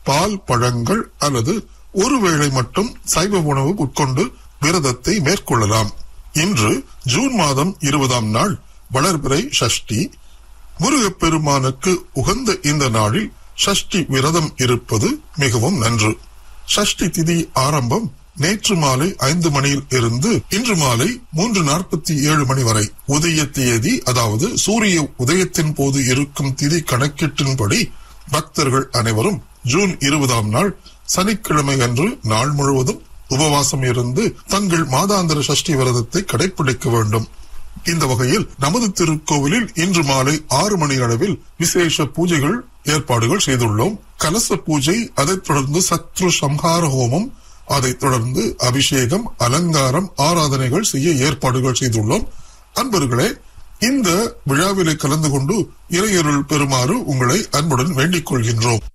பால் பழங்கள் அல்லது ஒருவேளை மட்டும் சைவ உணவு உட்கொண்டு விரதத்தை மேற்கொள்ளலாம் இன்று ஜூன் மாதம் இருபதாம் நாள் வளர்பிறை சஷ்டி முருகப்பெருமானுக்கு உகந்த இந்த நாளில் சஷ்டி விரதம் இருப்பது மிகவும் நன்று சஷ்டி திதி ஆரம்பம் நேற்று மாலை ஐந்து மணியில் இருந்து இன்று மாலை மூன்று நாற்பத்தி ஏழு மணி வரை உதய தேதி அதாவது சூரிய உதயத்தின் போது இருக்கும் திதி கணக்கீட்டின்படி பக்தர்கள் அனைவரும் ஜூன் இருபதாம் நாள் சனிக்கிழமை அன்று நாள் முழுவதும் உபவாசம் இருந்து தங்கள் மாதாந்திர சஷ்டி விரதத்தை கடைபிடிக்க வேண்டும் இந்த வகையில் நமது திருக்கோவிலில் இன்று மாலை ஆறு மணி அளவில் விசேஷ பூஜைகள் ஏற்பாடுகள் செய்துள்ளோம் கலச பூஜை அதைத் தொடர்ந்து சத்ரு சம்ஹார ஹோமம் அதைத் தொடர்ந்து அபிஷேகம் அலங்காரம் ஆராதனைகள் செய்ய ஏற்பாடுகள் செய்துள்ளோம் அன்பர்களே இந்த விழாவிலே கலந்து கொண்டு இறையருள் பெறுமாறு உங்களை அன்புடன் வேண்டிக் கொள்கின்றோம்